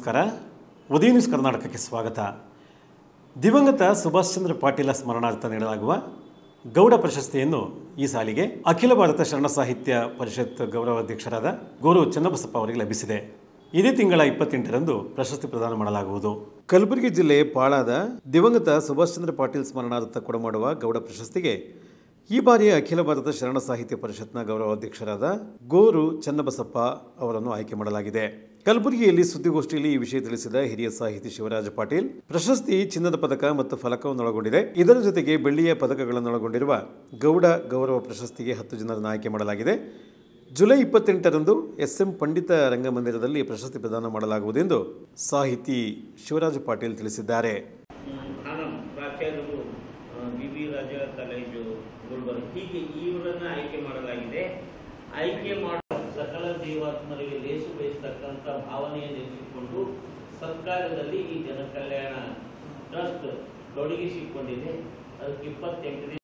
ನಮಸ್ಕಾರ ಉದಯ ನ್ಯೂಸ್ ಕರ್ನಾಟಕಕ್ಕೆ ಸ್ವಾಗತ ದಿವಂಗತ ಸುಭಾಷ್ ಚಂದ್ರ ಪಾಟೀಲ ಸ್ಮರಣಾರ್ಥ ನೀಡಲಾಗುವ ಗೌಡ ಪ್ರಶಸ್ತಿಯನ್ನು ಈ ಸಾಲಿಗೆ ಅಖಿಲ ಭಾರತ ಶರಣ ಸಾಹಿತ್ಯ ಪರಿಷತ್ ಗೌರವಾಧ್ಯಕ್ಷರಾದ ಗೋರು ಚನ್ನಬಸಪ್ಪ ಅವರಿಗೆ ಲಭಿಸಿದೆ ಇದೇ ತಿಂಗಳ ಇಪ್ಪತ್ತೆಂಟರಂದು ಪ್ರಶಸ್ತಿ ಪ್ರದಾನ ಮಾಡಲಾಗುವುದು ಕಲಬುರಗಿ ಜಿಲ್ಲೆ ಪಾಳಾದ ದಿವಂಗತ ಸುಭಾಷ್ ಚಂದ್ರ ಪಾಟೀಲ್ ಸ್ಮರಣಾರ್ಥ ಕೊಡಮಾಡುವ ಗೌಡ ಪ್ರಶಸ್ತಿಗೆ ಈ ಬಾರಿಯ ಅಖಿಲ ಭಾರತ ಶರಣ ಸಾಹಿತ್ಯ ಪರಿಷತ್ನ ಗೌರವಾಧ್ಯಕ್ಷರಾದ ಗೋರು ಚನ್ನಬಸಪ್ಪ ಅವರನ್ನು ಆಯ್ಕೆ ಮಾಡಲಾಗಿದೆ ಕಲಬುರಗಿಯಲ್ಲಿ ಸುದ್ದಿಗೋಷ್ಠಿಯಲ್ಲಿ ಈ ವಿಷಯ ತಿಳಿಸಿದ ಹಿರಿಯ ಸಾಹಿತಿ ಶಿವರಾಜ ಪಾಟೀಲ್ ಪ್ರಶಸ್ತಿ ಚಿನ್ನದ ಪದಕ ಮತ್ತು ಫಲಕವನ್ನು ಒಳಗೊಂಡಿದೆ ಇದರ ಜೊತೆಗೆ ಬೆಳ್ಳಿಯ ಪದಕಗಳನ್ನೊಳಗೊಂಡಿರುವ ಗೌಡ ಗೌರವ ಪ್ರಶಸ್ತಿಗೆ ಹತ್ತು ಜನರನ್ನು ಆಯ್ಕೆ ಮಾಡಲಾಗಿದೆ ಜುಲೈ ಇಪ್ಪತ್ತೆಂಟರಂದು ಎಸ್ ಎಂ ಪಂಡಿತ ರಂಗಮಂದಿರದಲ್ಲಿ ಪ್ರಶಸ್ತಿ ಪ್ರದಾನ ಮಾಡಲಾಗುವುದೆಂದು ಸಾಹಿತಿ ಶಿವರಾಜ ಪಾಟೀಲ್ ತಿಳಿಸಿದ್ದಾರೆ ನಾನು ಪ್ರಾಚಾರ್ಯರು B B Raja college Gulbarga ಹೀಗೆ ಇವರನ್ನ ಆಯ್ಕೆ ಮಾಡಲಾಗಿದೆ ಆಯ್ಕೆ ಮಾಡುವ ಸಕಲ ಜೀವಾತ್ಮರಿಗೆ ಲೇಸು ಬಯಸ್ತಕ್ಕಂಥ ಭಾವನೆಯನ್ನು ಇಟ್ಟುಕೊಂಡು ಸರ್ಕಾರದಲ್ಲಿ ಈ ಜನಕಲ್ಯಾಣ ಟ್ರಸ್ಟ್ ತೊಡಗಿಸಿಕೊಂಡಿದೆ ಅದಕ್ಕೆ ಇಪ್ಪತ್ತೆಂಟನೇ